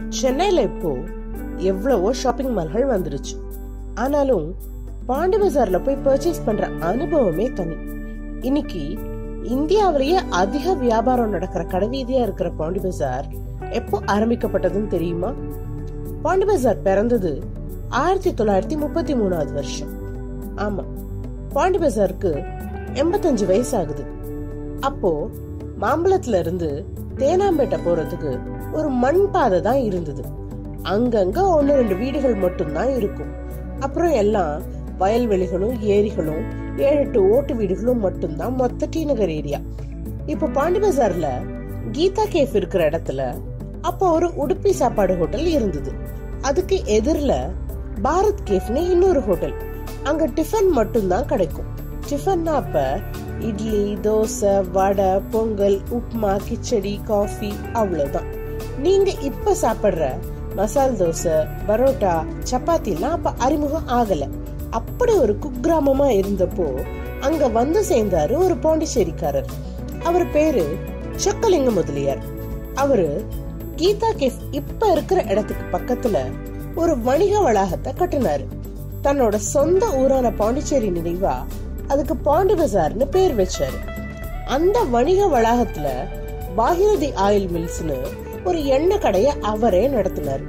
சென்னையில இப்போ எவ்வளவோ ஷாப்பிங் மால்கள் வந்துருச்சு ஆனாலும் பாண்டி பஜார்ல போய் பர்ச்சேஸ் பண்ற அனுபவமே தனி இன்னைக்கு இந்தியாவிலேயே அதிக வியாபாரம் நடக்கிற கடைவீதியா இருக்கிற பாண்டி பஜார் எப்போ ஆரம்பிக்கப்பட்டதுன்னு தெரியுமா பாண்டி பஜார் பிறந்தது ஆயிரத்தி தொள்ளாயிரத்தி முப்பத்தி மூணாவது வருஷம் ஆமா பாண்டி பஜாருக்கு எண்பத்தஞ்சு வயசு ஆகுது அப்போ மாம்பழத்துல இருந்து தேனாம்பேட்டை போறதுக்கு ஒரு மண் பாதை தான் இருந்தது அங்கங்க ஒன்னு ரெண்டு வீடுகள் மட்டும்தான் இருக்கும் அப்புறம் எல்லாம் வயல்வெளிகளும் ஏரிகளும் ஏழு எட்டு ஓட்டு வீடுகளும் மட்டும்தான் மொத்த டி நகர் ஏரியா இப்ப பாண்டி பஜார்ல கீதா கேஃப் இருக்கிற இடத்துல அப்போ ஒரு உடுப்பி சாப்பாடு ஹோட்டல் இருந்தது அதுக்கு எதிரில பாரத் கேஃப்னு இன்னொரு ஹோட்டல் அங்க டிஃபன் மட்டும்தான் கிடைக்கும் டிஃபன்னா அப்ப இட்லி தோசை வடை பொங்கல் உப்மா கிச்சடி காஃபி அவ்வளவுதான் நீங்க இப்ப சாப்பிடுற மசால் தோசை பரோட்டா சப்பாத்திலாம் அப்ப அறிமுகம் ஆகல அப்படி ஒரு குக்கிராமமா இருந்தப்போ அங்க வந்து சேர்ந்தாரு ஒரு பாண்டிச்சேரிக்காரர் அவர் பேரு சொக்கலிங்க முதலியார் அவரு கீதா கேஃப் இப்ப இருக்கிற இடத்துக்கு பக்கத்துல ஒரு வணிக வளாகத்தை கட்டினாரு தன்னோட சொந்த ஊரான பாண்டிச்சேரி நினைவா அதுக்கு பாண்டி பஜார்னு பேர் வச்சாரு அந்த வணிக வளாகத்துல பாகிரதி ஆயில் மில்ஸ்னு ஒரு எண்ணெய் கடைய அவரே நடத்தினார்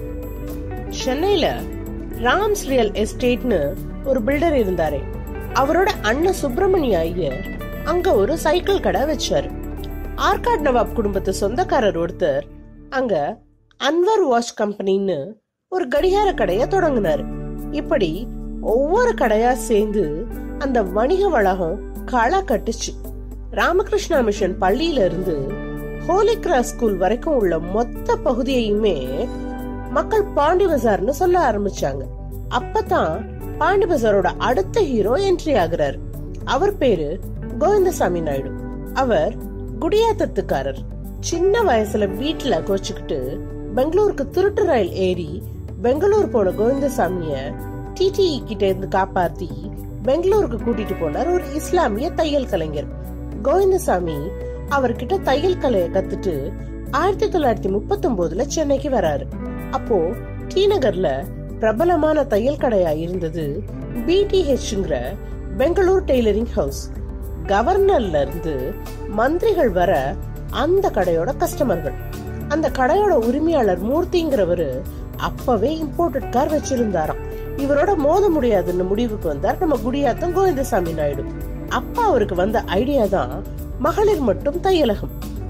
சென்னையில ராம்ஸ் ரியல் எஸ்டேட்னு ஒரு பில்டர் இருந்தாரே அவரோட அண்ணன் சுப்பிரமணிய ஐயர் அங்க ஒரு சைக்கிள் கடை வச்சாரு ஆர்காட் நவாப் குடும்பத்து சொந்தக்காரர் ஒருத்தர் அங்க அன்வர் வாஷ் கம்பெனின்னு ஒரு கடிகார கடைய தொடங்கினாரு இப்படி ஒவ்வொரு கடையா சேர்ந்து அந்த வணிக வளாகம் களை கட்டுச்சு ராமகிருஷ்ணா மிஷன் பள்ளியில இருந்து ஹோலி கிராஸ் ஸ்கூல் வரைக்கும் உள்ள மொத்த பகுதியையுமே மக்கள் பாண்டி பஜார்னு சொல்ல ஆரம்பிச்சாங்க அப்பதான் பாண்டி பஜாரோட அடுத்த ஹீரோ என்ட்ரி ஆகுறாரு அவர் பேரு கோவிந்தசாமி நாயுடு அவர் குடியாத்தத்துக்காரர் சின்ன வயசுல வீட்டுல கோச்சுக்கிட்டு பெங்களூருக்கு திருட்டு ரயில் ஏறி பெங்களூர் போன கோவிந்தசாமிய டிடிஇ கிட்ட இருந்து காப்பாத்தி பெங்களூருக்கு கூட்டிட்டு போனார் ஒரு இஸ்லாமிய தையல் கலைஞர் கோவிந்தசாமி அவர்கிட்ட தையல் கலையை கத்துட்டு ஆயிரத்தி தொள்ளாயிரத்தி முப்பத்தி ஒன்பதுல சென்னைக்கு வராரு அப்போ டி நகர்ல பிரபலமான தையல் கடையா இருந்தது பிடிஹெச்ங்கிற பெங்களூர் டெய்லரிங் ஹவுஸ் கவர்னர்ல இருந்து மந்திரிகள் வர அந்த கடையோட கஸ்டமர்கள் அந்த கடையோட உரிமையாளர் மூர்த்திங்கிறவரு அப்பவே இம்போர்ட்டட் கார் வச்சிருந்தாராம் இவரோட மோத முடியாதுன்னு முடிவுக்கு வந்தார் நம்ம குடியாத்தம் கோவிந்தசாமி நாயுடு அப்பா அவருக்கு வந்த ஐடியா தான் மகளிர் மட்டும் தையலகம்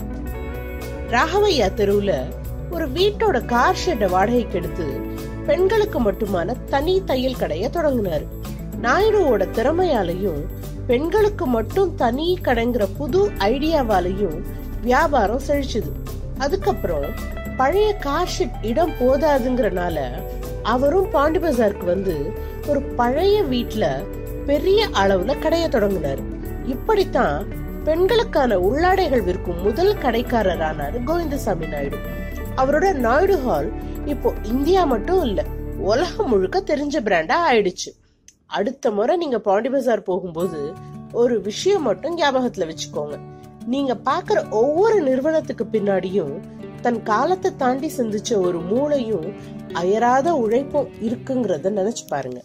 ராகவையா தெருவுல ஒரு வீட்டோட கார் ஷெட்டை வாடகைக்கு எடுத்து பெண்களுக்கு மட்டுமான தனி தையல் கடைய தொடங்கினாரு நாயுடுவோட திறமையாலையும் பெண்களுக்கு மட்டும் தனி கடைங்கிற புது ஐடியாவாலையும் வியாபாரம் செழிச்சுது அதுக்கப்புறம் பழைய கார் ஷெட் இடம் போதாதுங்கிறனால அவரும் பாண்டி பஜாருக்கு வந்து ஒரு பழைய வீட்ல பெரிய அளவுல கடைய தொடங்கினார் இப்படித்தான் பெண்களுக்கான உள்ளாடைகள் விற்கும் முதல் கடைக்காரரானாரு கோவிந்தசாமி நாயுடு அவரோட நாயுடு ஹால் இப்போ இந்தியா மட்டும் இல்ல உலகம் முழுக்க தெரிஞ்ச பிராண்டா ஆயிடுச்சு அடுத்த முறை நீங்க பாண்டி பஜார் போகும்போது ஒரு விஷயம் மட்டும் ஞாபகத்துல வச்சுக்கோங்க நீங்க பாக்குற ஒவ்வொரு நிறுவனத்துக்கு பின்னாடியும் தன் காலத்தை தாண்டி சிந்திச்ச ஒரு மூளையும் அயராத உழைப்பும் இருக்குங்கிறத நினைச்சு பாருங்க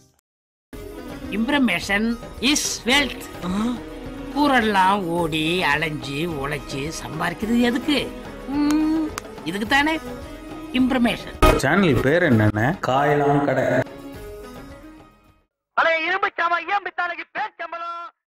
இம்ப்ரமேஷன் இஸ் வெல்த் ஊரெல்லாம் ஓடி அலைஞ்சு உழைச்சு சம்பாதிக்கிறது எதுக்கு ம், இதுக்கு தானே இம்ப்ரமேஷன் சேனல் பேர் என்னென்ன காயலாம் கடை பழைய இரும்பு சாமா ஏன் பித்தாளைக்கு பேர் சம்பளம்